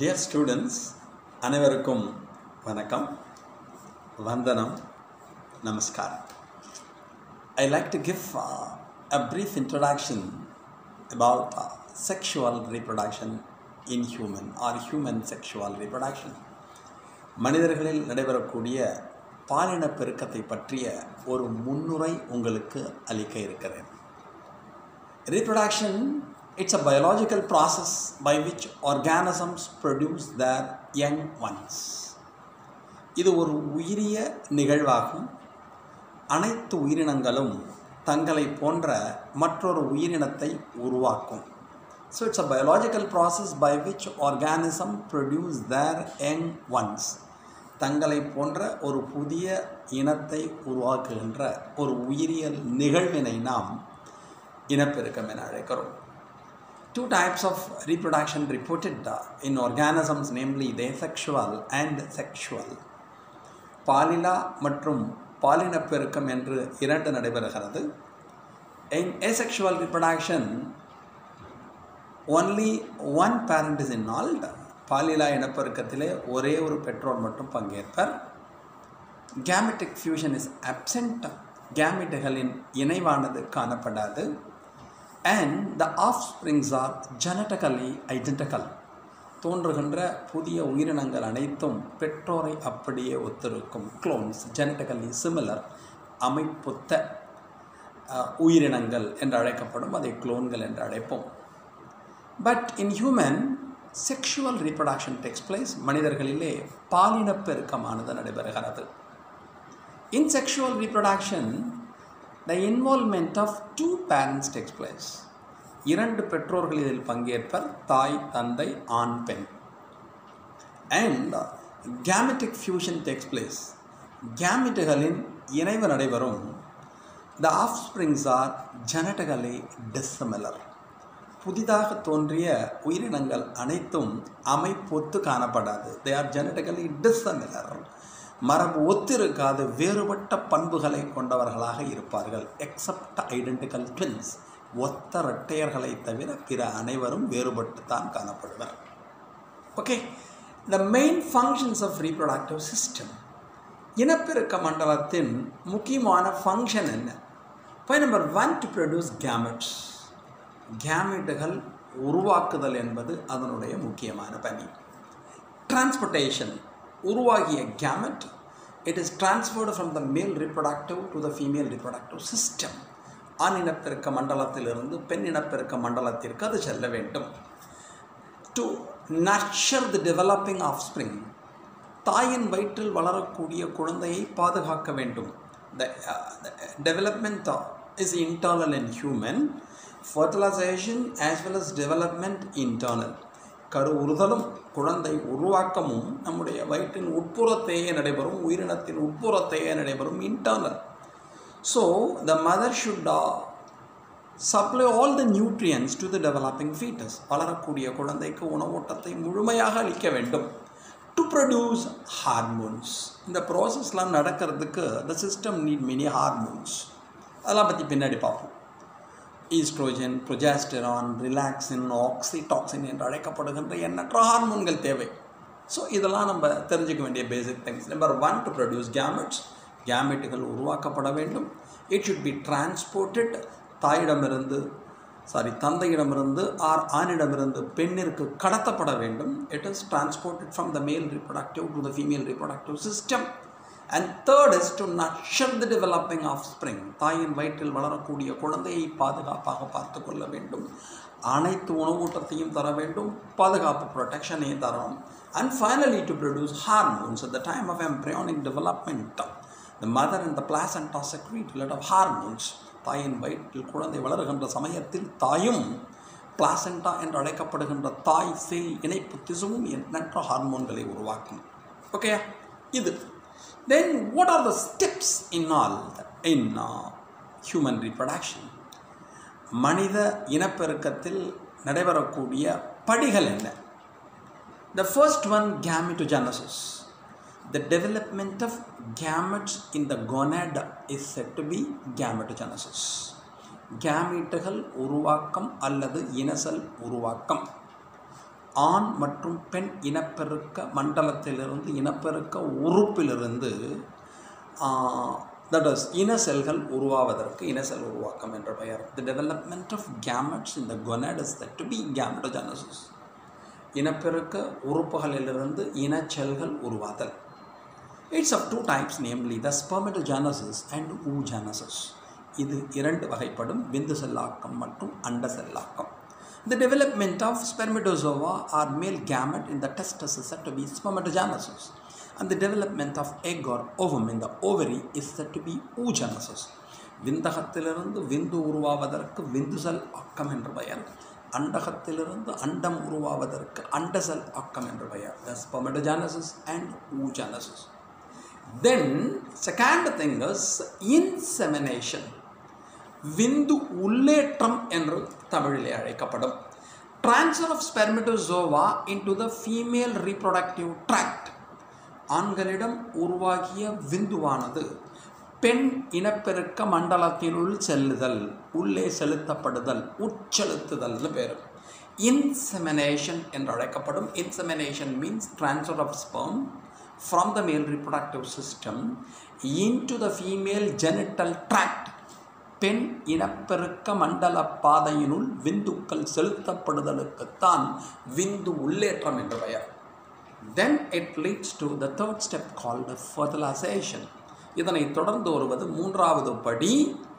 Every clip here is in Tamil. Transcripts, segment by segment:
டியர் ஸ்டூடெண்ட்ஸ் அனைவருக்கும் வணக்கம் வந்தனம் நமஸ்காரம் I like to give uh, a brief introduction about uh, sexual reproduction in human or human sexual reproduction. மனிதர்களில் நடைபெறக்கூடிய பாலின பெருக்கத்தை பற்றிய ஒரு முன்னுரை உங்களுக்கு அளிக்க இருக்கிறேன் Reproduction it's a biological process by which organisms produce their young ones. இது ஒரு உயிரிய நிகழ்வாகும் அனைத்து உயிரினங்களும் தங்களை போன்ற மற்றொரு உயிரினத்தை உருவாக்கும் so it's a biological process by which organism produce their young ones தங்களை போன்ற ஒரு புதிய இனத்தை உருவாக்குகின்ற ஒரு உயிரியல் நிகழ்வினை நாம் இனப்பெருக்கம் என அழைக்கிறோம் Two types of reproduction reported uh, in organisms, namely the asexual and sexual. பாலிலா மற்றும் பாலின பெருக்கம் என்று இரண்டு நடைபெறுகிறது in asexual reproduction only one parent is involved பாலிலா இனப்பெருக்கத்திலே ஒரே ஒரு பெற்றோர் மட்டும் பங்கேற்பர் கேமெட்டிக் ஃபியூஷன் இஸ் அப்சென்ட் கேமெட்டுகளின் இணைவானது காணப்படாது and the offsprings are genetically identical தோன்றுகின்ற புதிய உயிரினங்கள் அனைத்தும் பெற்றோரை அப்படியே ஒத்திருக்கும் க்ளோன்ஸ் ஜெனட்டிக்கலி சிமிலர் அமைப்புத்த உயிரினங்கள் என்று அழைக்கப்படும் அதை குளோன்கள் என்று அழைப்போம் but in human sexual reproduction takes place மனிதர்களிலே பாலின பெருக்கமானது நடைபெறுகிறது in sexual reproduction the involvement of two parents takes place இரண்டு பெற்றோர்கள் இதில் பங்கேற்பர் தாய் தந்தை ஆண் பெண் and gametic fusion takes place கேமெட்டுகளின் இணைவு நடைபெறும் the offsprings are genetically dissimilar புதிதாக தோன்றிய உயிரினங்கள் அனைத்தும் அமைப்பொத்து காணப்படாது தே ஆர் ஜெனட்டிகலி டிஸ்சிமிலர் மரபு ஒத்திருக்காது வேறுபட்ட பண்புகளை கொண்டவர்களாக இருப்பார்கள் எக்ஸப்ட் ஐடென்டிக்கல் ட்வின்ஸ் ஒத்த இரட்டையர்களை தவிர பிற அனைவரும் வேறுபட்டு தான் காணப்படுவர் okay the main functions of reproductive system இனப்பெருக்க மண்டலத்தின் முக்கியமான ஃபங்க்ஷன் என்ன point number one to produce gametes கேமெட்டுகள் உருவாக்குதல் என்பது அதனுடைய முக்கியமான பணி டிரான்ஸ்போர்ட்டேஷன் உருவாகிய gamete it is transferred from the male reproductive to the female reproductive system ஆண் இனப்பெருக்க மண்டலத்திலிருந்து பெண் இனப்பெருக்க மண்டலத்திற்கு அது செல்ல வேண்டும் to nurture the developing offspring தாயின் வயிற்றில் வளரக்கூடிய குழந்தையை பாதுகாக்க வேண்டும் the development is internal in human fertilisation as well as development internal கரு உறுதலும் குழந்தை உருவாக்கமும் நம்முடைய வயிற்றின் உட்புறத்தையே நடைபெறும் உயிரினத்தின் உட்புறத்தையே நடைபெறும் internal so the mother should supply all the nutrients to the developing foetus வளரக்கூடிய குழந்தைக்கு உணவூட்டத்தை முழுமையாக அளிக்க வேண்டும் டு ப்ரொடியூஸ் ஹார்மோன்ஸ் இந்த ப்ராசஸ்லாம் நடக்கிறதுக்கு the system need many hormones அதெல்லாம் பற்றி பின்னாடி பார்ப்போம் ஈஸ்ட்ரோஜன் ப்ரொஜாஸ்டரான் ரிலாக்ஸின் ஆக்சிடாக்சின் என்று அழைக்கப்படுகின்ற எண்ணற்ற ஹார்மோன்கள் தேவை ஸோ இதெல்லாம் நம்ம தெரிஞ்சுக்க வேண்டிய basic things number one to produce gametes கேமெட்டுகள் உருவாக்கப்பட வேண்டும் இட் ஷுட் பி டிரான்ஸ்போர்ட்டட் தாயிடமிருந்து சாரி தந்தையிடமிருந்து ஆர் ஆணிடமிருந்து பெண்ணிற்கு கடத்தப்பட வேண்டும் it is transported from the male reproductive to the female reproductive system and third is to nurture the developing offspring தாயின் வயிற்றில் வளரக்கூடிய குழந்தையை பாதுகாப்பாக பார்த்து கொள்ள வேண்டும் அனைத்து உணவூட்டத்தையும் தர வேண்டும் பாதுகாப்பு ப்ரொடெக்ஷனையும் தரணும் and finally to produce hormones at the time of embryonic development the mother and the placenta secrete lot of hormones தாயின் வயிற்றில் குழந்தை வளருகின்ற சமயத்தில் தாயும் பிளாசண்டா என்று அழைக்கப்படுகின்ற தாய் சேய் இணைப்பு திசுவும் எண்ணற்ற ஹார்மோன்களை உருவாக்கும் ஓகே இது then what are the steps in all in human reproduction மனித இனப்பெருக்கத்தில் நடைபெறக்கூடிய படிகள் என்ன the first one gametogenesis the development of gametes in the gonad is said to be gametogenesis கேமீட்டுகள் உருவாக்கம் அல்லது இனசல் உருவாக்கம் ஆண் மற்றும் பெண் இனப்பெருக்க மண்டலத்திலிருந்து இனப்பெருக்க உறுப்பிலிருந்து தட் இஸ் இன செல்கள் உருவாவதற்கு இன செல் உருவாக்கம் என்ற பெயர் தி டெவலப்மெண்ட் ஆஃப் கேமெட்ஸ் இந்த gonad is said to be gametogenesis இனப்பெருக்க உறுப்புகளிலிருந்து இனச்செல்கள் உருவாதல் it's of two types namely the spermatogenesis and oogenesis இது இரண்டு வகைப்படும் விந்து செல்லாக்கம் மற்றும் அண்ட செல்லாக்கம் The development of spermatozoa or male gamete in the testis is said to be spermatogenesis, and the development of egg or ovum in the ovary is said to be oogenesis. விந்தகத்திலிருந்து விந்து உருவாவதற்கு விந்து செல் ஆக்கம் என்று பெயர் அண்டகத்திலிருந்து அண்டம் உருவாவதற்கு அண்டசெல் ஆக்கம் என்று பெயர் the spermatogenesis and oogenesis. Then second thing is insemination. விந்து உள்ளேற்றம் என்று தமிழிலே அழைக்கப்படும் transfer of spermatozoa into the female reproductive tract ஆண்களிடம் உருவாகிய விந்துவானது பெண் இனப்பெருக்க மண்டலத்தினுள் செல்லுதல் உள்ளே செலுத்தப்படுதல் உட்செலுத்துதல்னு பேர் இன்செமினேஷன் என்று அழைக்கப்படும் insemination means transfer of sperm from the male reproductive system into the female genital tract பெண் இனப்பெருக்க மண்டல பாதையினுள் விந்துக்கள் செலுத்தப்படுதலுக்குத்தான் விந்து உள்ளேற்றம் என்று பெயர் then it leads to the third step called fertilisation இதனை தொடர்ந்து வருவது மூன்றாவது படி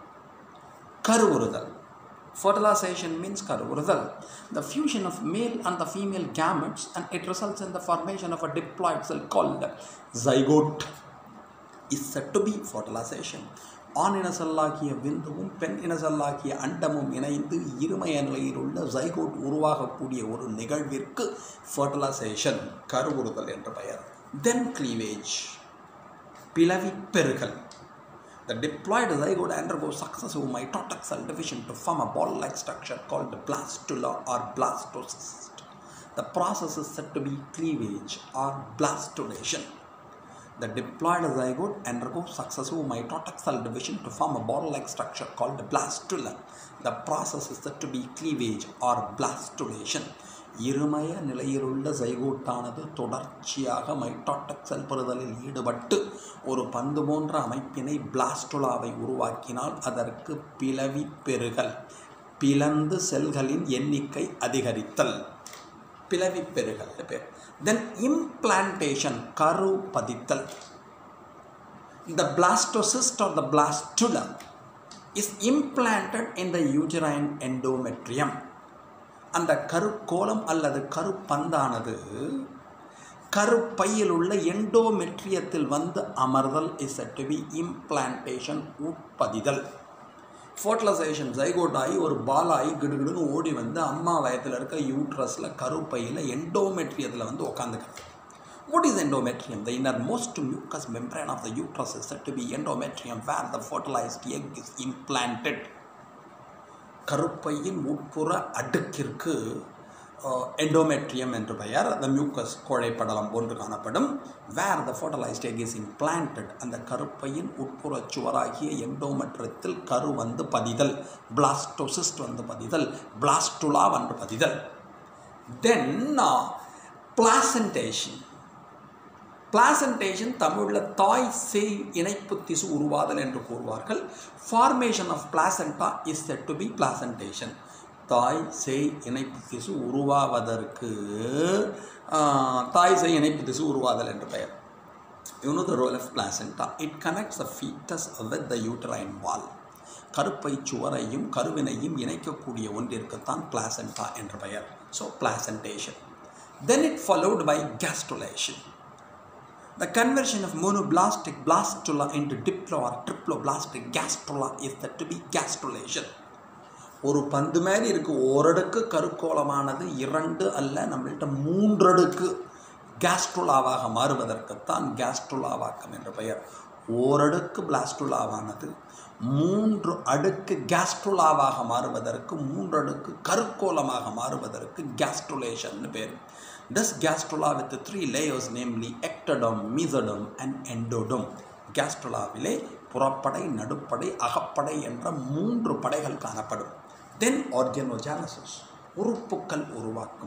கருவுறுதல் fertilization means கருவுறுதல் the fusion of male and the female gametes and it results in the formation of a diploid cell called zygote is said to be fertilization ஆண் இன செல்லாகிய விந்துவும் பெண் இன செல்லாகிய அண்டமும் இணைந்து இருமய நிலையில் உள்ள ஜைகோட் உருவாகக்கூடிய ஒரு நிகழ்விற்கு ஃபர்டிலைசேஷன் கருவுறுதல் என்ற பெயர் தென் கிளீவேஜ் பிளவி பெருகல் The diploid zygote undergoes successive mitotic cell division to form a ball-like structure called blastula or blastocyst. The process is said to be cleavage or blastulation. The diploid zygote undergoes successive mitotic cell division to form a ball-like structure called blastula. The process is said to be cleavage or blastulation. இருமய நிலையிலுள்ள ஜைகோட்டானது தொடர்ச்சியாக மைட்டாட்டக் செல்பெறுதலில் ஈடுபட்டு ஒரு பந்து போன்ற அமைப்பினை பிளாஸ்டுலாவை உருவாக்கினால் அதற்கு பிளவி பெருகல் பிளந்து செல்களின் எண்ணிக்கை அதிகரித்தல் பிளவி பெருகல் பேர் தென் இம்ப்ளான்டேஷன் கரு பதித்தல் the blastocyst or the blastula is implanted in the uterine endometrium அந்த கருக்கோலம் அல்லது கருப்பந்தானது கருப்பையில் உள்ள எண்டோமெட்ரியத்தில் வந்து அமர்தல் இஸ் டு பி இம்ப்ளான்டேஷன் உட்பதிதல் ஃபர்டிலைசேஷன் ஜைகோட் ஆகி ஒரு பாலாகி கிடுகிடுன்னு ஓடி வந்து அம்மா வயத்தில் இருக்க யூட்ரஸில் கருப்பையில் எண்டோமெட்ரியத்தில் வந்து உட்காந்துக்கிறது What is endometrium? The innermost mucous membrane of the uterus is said to be endometrium where the fertilized egg is implanted. கருப்பையின் உட்புற அடுக்கிற்கு எண்டோமெட்ரியம் என்று பெயர் அந்த மியூக்கஸ் கோழைப்படலம் போன்று காணப்படும் where the fertilised egg is implanted அந்த கருப்பையின் உட்புற சுவராகிய எண்டோமெட்ரியத்தில் கரு வந்து பதிதல் பிளாஸ்டோசிஸ்ட் வந்து பதிதல் பிளாஸ்டுலா வந்து பதிதல் தென் பிளாசன்டேஷன் பிளாசன்டேஷன் தமிழில் தாய் சேய் இணைப்பு திசு உருவாதல் என்று கூறுவார்கள் formation of placenta is said to be placentation தாய் சேய் இணைப்பு திசு உருவாவதற்கு தாய் சேய் இணைப்பு திசு உருவாதல் என்று பெயர் you know the role of placenta it connects a foetus with the uterine wall கருப்பை சுவரையும் கருவினையும் இணைக்கக்கூடிய ஒன்றிற்குத்தான் பிளாசண்டா என்ற பெயர் so placentation then it followed by gastrulation The conversion of monoblastic blastula into diplo or triploblastic gastrula is said to be gastrulation. ஒரு பந்து மாதிரி இருக்கு ஓரடுக்கு கருக்கோளமானது இரண்டு அல்ல நம்மள்கிட்ட மூன்றடுக்கு கேஸ்ட்ருலாவாக மாறுவதற்குத்தான் கேஸ்ட்ருலாவாக்கம் என்ற பெயர் ஓரடுக்கு பிளாஸ்டுலாவானது மூன்று அடுக்கு கேஸ்ட்ருலாவாக மாறுவதற்கு மூன்றடுக்கு கருக்கோலமாக மாறுவதற்கு கேஸ்ட்ருலேஷன் பேர் this gastrula with three layers namely ectoderm mesoderm and endoderm கேஸ்ட்ருலாவிலே புறப்படை நடுப்படை அகப்படை என்ற மூன்று படைகள் காணப்படும் தென் ஆர்கனோஜானசிஸ் உறுப்புக்கள் உருவாக்கும்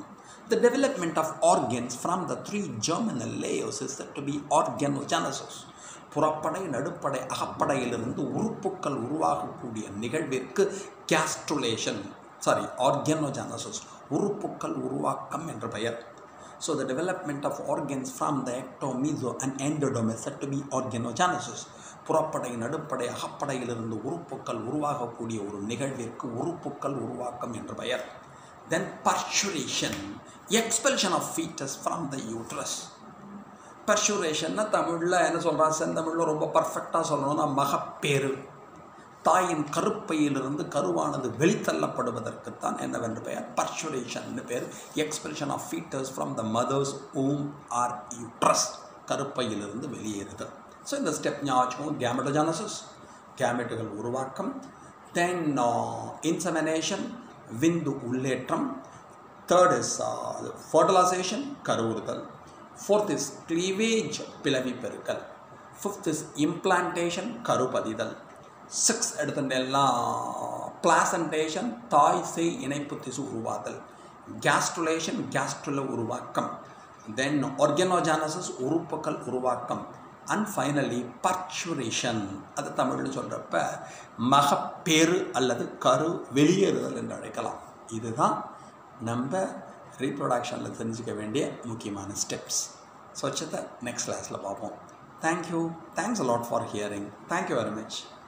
The development of organs from the three germinal layers is said to be organogenesis. புறப்படை நடுப்படை அகப்படையிலிருந்து உறுப்புக்கள் உருவாகக்கூடிய நிகழ்விற்கு கேஸ்ட்ருலேஷன் சாரி ஆர்கனோஜானசிஸ் உறுப்புக்கள் உருவாக்கம் என்ற பெயர் so the development of organs from the ecto meso and endoderm is said to be organogenesis புறப்படை நடுப்படை அகப்படையிலிருந்து உறுப்புக்கள் உருவாகக்கூடிய ஒரு நிகழ்விற்கு உறுப்புக்கள் உருவாக்கம் என்ற பெயர் then parturition expulsion of foetus from the uterus பர்ச்சுரேஷன்னா தமிழில் என்ன சொல்கிறா செந்தமிழில் ரொம்ப பர்ஃபெக்டாக சொல்லணும்னா மகப்பேறு தாயின் கருப்பையிலிருந்து கருவானது வெளித்தள்ளப்படுவதற்குத்தான் என்னவென்று பெயர் பர்ச்சுரேஷன் பேர் expression of foetus from the mother's womb or uterus கருப்பையிலிருந்து வெளியேறுதல் ஸோ இந்த ஸ்டெப் ஞாபகம் கேமெட்டோஜானசிஸ் கேமெட்டுகள் உருவாக்கம் தென் இன்சமினேஷன் விந்து உள்ளேற்றம் தேர்ட் இஸ் ஃபர்டிலைசேஷன் கருவுறுதல் ஃபோர்த் இஸ் க்ளீவேஜ் பிளவி பெருக்கல் ஃபிஃப்த் இஸ் இம்ப்ளான்டேஷன் கருப்பதிதல் சிக்ஸ் எடுத்துட்டெல்லாம் பிளாசன்டேஷன் தாய் செய் இணைப்பு திசு உருவாதல் கேஸ்ட்ருலேஷன் கேஸ்ட்ருல உருவாக்கம் தென் ஆர்கனோஜானசிஸ் உறுப்புகள் உருவாக்கம் அண்ட் ஃபைனலி பர்ச்சுரேஷன் அது தமிழில் சொல்கிறப்ப மகப்பேறு அல்லது கரு வெளியேறுதல் என்று அழைக்கலாம் இதுதான் நம்ம ரீப்ரொடக்ஷனில் தெரிஞ்சுக்க வேண்டிய முக்கியமான ஸ்டெப்ஸ் ஸோ வச்சதை நெக்ஸ்ட் கிளாஸில் பார்ப்போம் thank you thanks a lot for hearing thank you very much